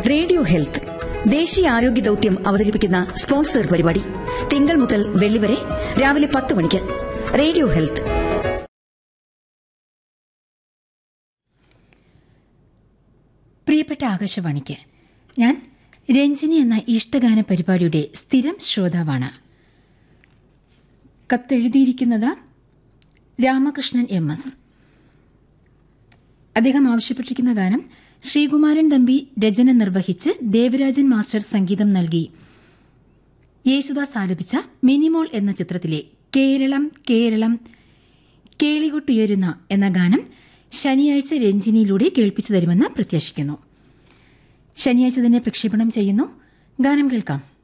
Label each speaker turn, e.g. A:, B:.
A: radio health ദേശീയ ആരോഗ്യ ദൌത്യം അവതരിപ്പിക്കുന്ന സ്പോൺസർ പരിപാടി തിങ്കൾ മുതൽ വെള്ളി വരെ രാവിലെ പത്ത് മണിക്ക് റേഡിയോ ഹെൽത്ത്
B: പ്രിയപ്പെട്ട ആകാശവാണിക്ക് ഞാൻ രഞ്ജിനി എന്ന ഇഷ്ടഗാന പരിപാടിയുടെ സ്ഥിരം ശ്രോതാവാണ് കത്തെഴുതിയിരിക്കുന്നത് രാമകൃഷ്ണൻ എം എസ് അദ്ദേഹം ആവശ്യപ്പെട്ടിരിക്കുന്ന ഗാനം ശ്രീകുമാരൻ തമ്പി രചന നിർവഹിച്ച് ദേവരാജൻ മാസ്റ്റർ സംഗീതം നൽകി യേശുദാസ് ആലപിച്ച മിനിമോൾ എന്ന ചിത്രത്തിലെ കേരളം കേരളം കേളികൊട്ടുയരുന്ന എന്ന ഗാനം ശനിയാഴ്ച രഞ്ജിനിയിലൂടെ കേൾപ്പിച്ചു തരുമെന്ന് പ്രത്യാശിക്കുന്നു ശനിയാഴ്ച തന്നെ പ്രക്ഷേപണം ചെയ്യുന്നു ഗാനം കേൾക്കാം